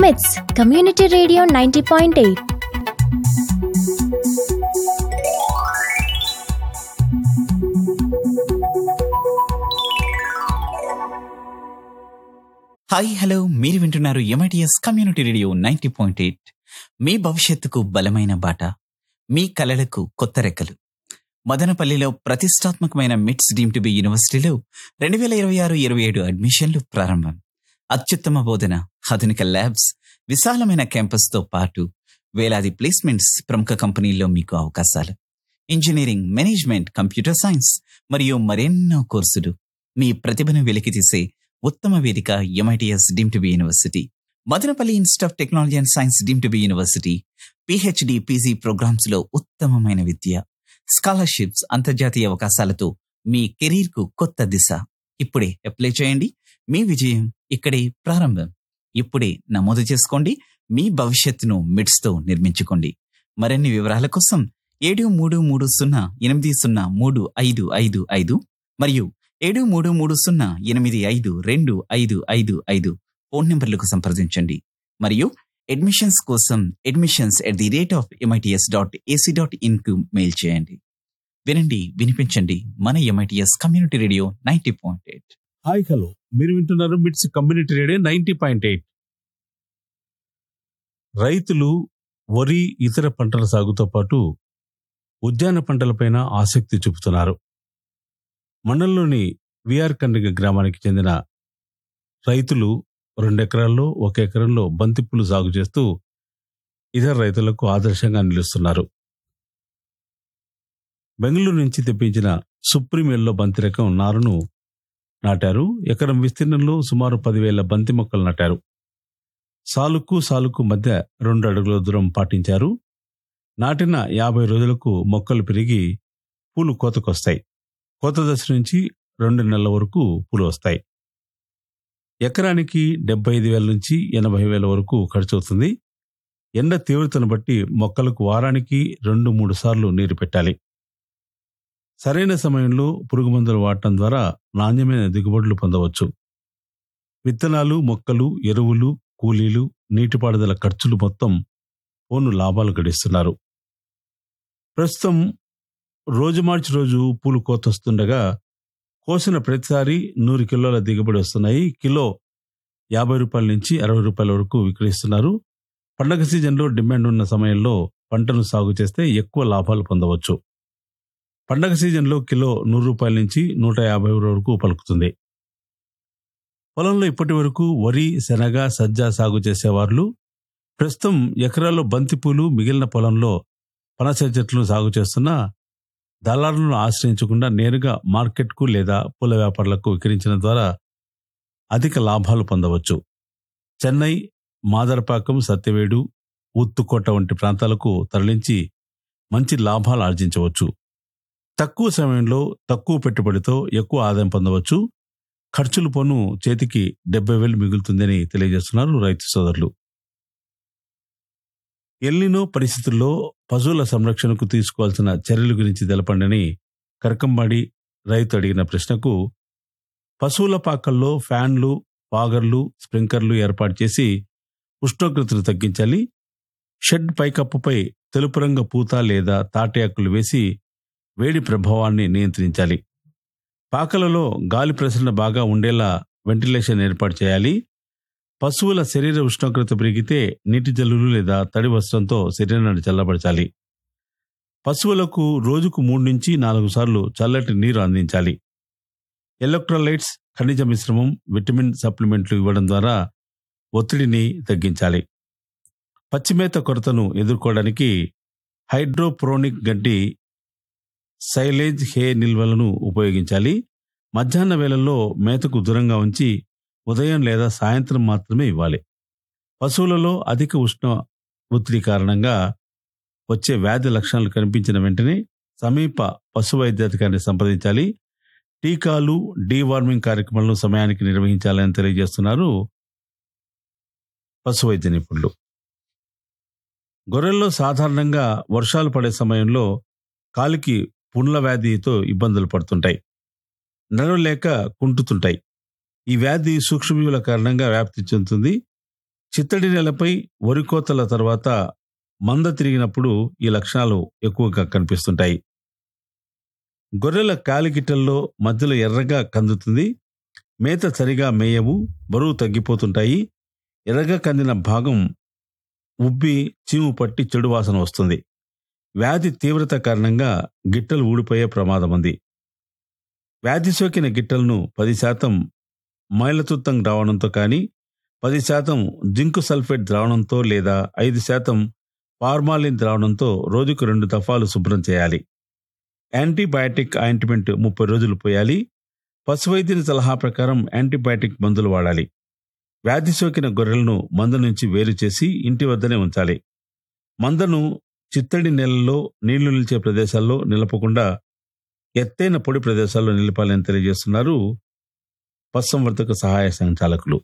మిట్స్ community radio ninety point eight hi hello మీరు వింటున్నారు MITS community radio ninety point eight మీ భవిష్యత్తుకు బలమైన బాట మీ కలలకు కొత్త రెక్కలు మదనపల్లిలో ప్రతిష్టాత్మకమైన మిట్స్ డీమ్ టు బి యూనివర్సిటీలో రెండు వేల ఇరవై ఆరు ఇరవై ఏడు అడ్మిషన్లు ప్రారంభం అత్యుత్తమ బోధన ఆధునిక ల్యాబ్స్ విశాలమైన క్యాంపస్తో పాటు వేలాది ప్లేస్మెంట్స్ ప్రముఖ కంపెనీల్లో మీకు అవకాశాలు ఇంజనీరింగ్ మేనేజ్మెంట్ కంప్యూటర్ సైన్స్ మరియు మరెన్నో కోర్సులు మీ ప్రతిభను వెలికితీసే ఉత్తమ వేదిక MITS deem to be university Madanapalle institute of technology and science deem to be university PhD PG programmes లో ఉత్తమమైన విద్య స్కాలర్షిప్స్ అంతర్జాతీయ అవకాశాలతో మీ కెరీర్ కు కొత్త దిశ ఇప్పుడే అప్లై చేయండి మీ విజయం ఇక్కడే ప్రారంభం ఇప్పుడే నమోదు చేసుకోండి మీ భవిష్యత్తును మిడ్స్ తో నిర్మించుకోండి మరిన్ని వివరాల కోసం ఏడు మూడు మూడు సున్నా ఎనిమిది సున్నా మూడు ఐదు ఐదు ఐదు మరియు ఏడు మూడు మూడు సున్నా ఎనిమిది ఐదు రెండు ఐదు ఐదు ఐదు ఫోన్ నంబర్లకు సంప్రదించండి మరియు అడ్మిషన్స్ కోసం admissions at the rate of MITS dot AC dot in కు మెయిల్ చేయండి వినండి వినిపించండి మన MITS community radio ninety point eight hi hello మీరు వింటున్నారు MITS community radio ninety point eight రైతులు వరి ఇతర పంటల సాగుతో పాటు ఉద్యాన పంటలపైన ఆసక్తి చూపుతున్నారు మండలంలోని విఆర్ కండ్రిగ గ్రామానికి చెందిన రైతులు రెండెకరాల్లో ఒక ఎకరంలో బంతిప్పులు సాగు చేస్తూ ఇతర రైతులకు ఆదర్శంగా నిలుస్తున్నారు బెంగళూరు నుంచి తెప్పించిన సుప్రీం ఎల్లో బంతి రకం నారును నాటారు ఎకరం విస్తీర్ణంలో సుమారు పదివేల బంతి మొక్కలు నాటారు సాలుకు సాలుకు మధ్య రెండు అడుగుల దూరం పాటించారు నాటిన యాభై రోజులకు మొక్కలు పెరిగి పూలు కోతకొస్తాయి కోత దశ నుంచి రెండు నెలల వరకు పూలు వస్తాయి ఎకరానికి డెబ్బై ఐదు వేల నుంచి ఎనభై వేల వరకు ఖర్చు అవుతుంది ఎండ తీవ్రతను బట్టి మొక్కలకు వారానికి రెండు మూడు సార్లు నీరు పెట్టాలి సరైన సమయంలో పురుగు మందులు వాడటం ద్వారా నాణ్యమైన దిగుబడులు పొందవచ్చు విత్తనాలు మొక్కలు ఎరువులు కూలీలు నీటిపారుదల ఖర్చులు మొత్తం పోను లాభాలు గడిస్తున్నారు ప్రస్తుతం రోజు మార్చి రోజు పూలు కోతొస్తుండగా కోసిన ప్రతిసారి నూరు కిలోల దిగుబడి వస్తున్నాయి కిలో యాభై రూపాయల నుంచి అరవై రూపాయల వరకు విక్రయిస్తున్నారు పండగ సీజన్లో డిమాండ్ ఉన్న సమయంలో పంటను సాగు చేస్తే ఎక్కువ లాభాలు పొందవచ్చు పండగ సీజన్లో కిలో నూరు రూపాయల నుంచి నూట యాభై వరకు పలుకుతుంది పొలంలో ఇప్పటి వరకు వరి శనగ సజ్జ సాగు చేసేవారు ప్రస్తుతం ఎకరాల్లో బంతిపూలు మిగిలిన పొలంలో పనస చెట్లు సాగు చేస్తున్న దళారులను ఆశ్రయించకుండా నేరుగా మార్కెట్కు లేదా పూల వ్యాపారులకు విక్రయించడం ద్వారా అధిక లాభాలు పొందవచ్చు చెన్నై మాదరపాకం సత్యవేడు ఉత్తుకోట వంటి ప్రాంతాలకు తరలించి మంచి లాభాలు ఆర్జించవచ్చు తక్కువ సమయంలో తక్కువ పెట్టుబడితో ఎక్కువ ఆదాయం పొందవచ్చు ఖర్చులు పోను చేతికి డెబ్బై వేలు మిగులుతుందని తెలియజేస్తున్నారు రైతు సోదరులు ఎల్లినో పరిస్థితుల్లో పశువుల సంరక్షణకు తీసుకోవాల్సిన చర్యల గురించి తెలపండని కరకంబాడి రైతు అడిగిన ప్రశ్నకు పశువుల పాకల్లో ఫ్యాన్లు పాగర్లు స్ప్రింకర్లు ఏర్పాటు చేసి ఉష్ణోగ్రతను తగ్గించాలి షెడ్ పైకప్పుపై తెలుపు రంగు పూత లేదా తాటి ఆకులు వేసి వేడి ప్రభావాన్ని నియంత్రించాలి పాకలలో గాలి ప్రసరణ బాగా ఉండేలా వెంటిలేషన్ ఏర్పాటు చేయాలి పశువుల శరీర ఉష్ణోగ్రత పెరిగితే నీటి జల్లులు లేదా తడి వస్త్రంతో శరీరాన్ని చల్లబరచాలి పశువులకు రోజుకు మూడు నుంచి నాలుగు సార్లు చల్లటి నీరు అందించాలి ఎలక్ట్రోలైట్స్ ఖనిజ మిశ్రమం విటమిన్ సప్లిమెంట్లు ఇవ్వడం ద్వారా ఒత్తిడిని తగ్గించాలి పచ్చిమేత కొరతను ఎదుర్కోవడానికి హైడ్రోప్రోనిక్ గడ్డి సైలేజ్ హే నిల్వలను ఉపయోగించాలి మధ్యాహ్న వేళల్లో మేతకు దూరంగా ఉంచి ఉదయం లేదా సాయంత్రం మాత్రమే ఇవ్వాలి పశువులలో అధిక ఉష్ణ ఒత్తిడి కారణంగా వచ్చే వ్యాధి లక్షణాలు కనిపించిన వెంటనే సమీప పశు వైద్యాధికారిని సంప్రదించాలి టీకాలు డీవార్మింగ్ కార్యక్రమాలను సమయానికి నిర్వహించాలని తెలియజేస్తున్నారు పశు వైద్య నిపుణులు గొర్రెల్లో సాధారణంగా వర్షాలు పడే సమయంలో కాలికి పుండ్ల వ్యాధితో ఇబ్బందులు పడుతుంటాయి నడవలేక కుంటుతుంటాయి ఈ వ్యాధి సూక్ష్మజీవుల కారణంగా వ్యాప్తి చెందుతుంది చిత్తడి నేలపై వరి కోతల తర్వాత మంద తిరిగినప్పుడు ఈ లక్షణాలు ఎక్కువగా కనిపిస్తుంటాయి గొర్రెల కాలిగిట్టల్లో మధ్యలో ఎర్రగా కందుతుంది మేత సరిగా మేయవు బరువు తగ్గిపోతుంటాయి ఎర్రగా కందిన భాగం ఉబ్బి చీము పట్టి చెడు వాసన వస్తుంది వ్యాధి తీవ్రత కారణంగా గిట్టలు ఊడిపోయే ప్రమాదం ఉంది వ్యాధి సోకిన గిట్టలను పది శాతం మైలతుత్తం ద్రావణంతో కానీ పది శాతం జింకు సల్ఫేట్ ద్రావణంతో లేదా ఐదు శాతం ఫార్మాలిన్ ద్రావణంతో రోజుకు రెండు దఫాలు శుభ్రం చేయాలి యాంటీబయాటిక్ ఆయింట్మెంట్ ముప్పై రోజులు పోయాలి పశువైద్యుని సలహా ప్రకారం యాంటీబయాటిక్ మందులు వాడాలి వ్యాధి సోకిన గొర్రెలను మంద నుంచి వేరు చేసి ఇంటి వద్దనే ఉంచాలి మందను చిత్తడి నెలల్లో నీళ్లు నిలిచే ప్రదేశాల్లో నిలపకుండా ఎత్తైన పొడి ప్రదేశాల్లో నిలపాలని తెలియజేస్తున్నారు పశుసంవర్ధక సహాయ సంచాలకులు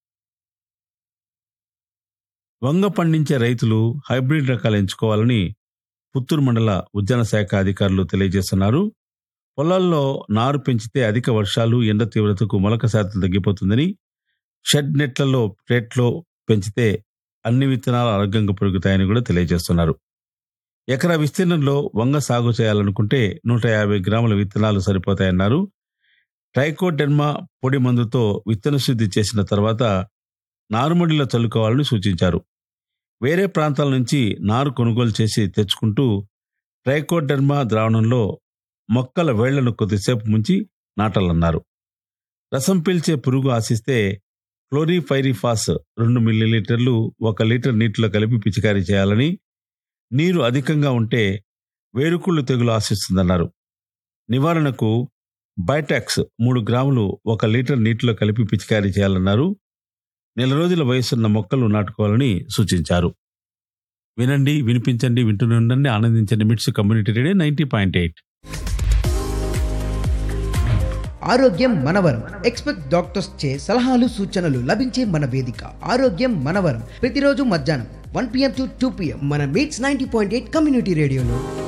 వంగ పండించే రైతులు హైబ్రిడ్ రకాలు ఎంచుకోవాలని పుత్తూరు మండల ఉద్యాన శాఖ అధికారులు తెలియజేస్తున్నారు పొలాల్లో నారు పెంచితే అధిక వర్షాలు ఎండ తీవ్రతకు మొలక శాతం తగ్గిపోతుందని షెడ్ నెట్లలో ప్లేట్లో పెంచితే అన్ని విత్తనాలు ఆరోగ్యంగా పెరుగుతాయని కూడా తెలియజేస్తున్నారు ఎకరా విస్తీర్ణంలో వంగ సాగు చేయాలనుకుంటే నూట యాభై గ్రాముల విత్తనాలు సరిపోతాయన్నారు ట్రైకోడెర్మా పొడి మందుతో విత్తన శుద్ధి చేసిన తర్వాత నారుమడిలో చల్లుకోవాలని సూచించారు వేరే ప్రాంతాల నుంచి నారు కొనుగోలు చేసి తెచ్చుకుంటూ ట్రైకోడెర్మా ద్రావణంలో మొక్కల వేళ్లను కొద్దిసేపు ముంచి నాటాలన్నారు రసం పీల్చే పురుగు ఆశిస్తే క్లోరిఫైరిఫాస్ రెండు మిల్లీలీటర్లు ఒక లీటర్ నీటిలో కలిపి పిచికారీ చేయాలని నీరు అధికంగా ఉంటే వేరుకుళ్ళు తెగులు ఆశిస్తుందన్నారు నివారణకు బైటాక్స్ మూడు గ్రాములు ఒక లీటర్ నీటిలో కలిపి పిచికారీ చేయాలన్నారు నెల రోజుల వయసున్న మొక్కలు నాటుకోవాలని సూచించారు వినండి వినిపించండి వింటూనే ఉండండి ఆనందించండి MITS community radio ninety point eight ఆరోగ్యం మనవరం ఎక్స్పెక్ట్ డాక్టర్స్ చే సలహాలు సూచనలు లభించే మన వేదిక ఆరోగ్యం మనవరం ప్రతిరోజు మధ్యాహ్నం one PM to two PM మన MITS ninety point eight community రేడియోలో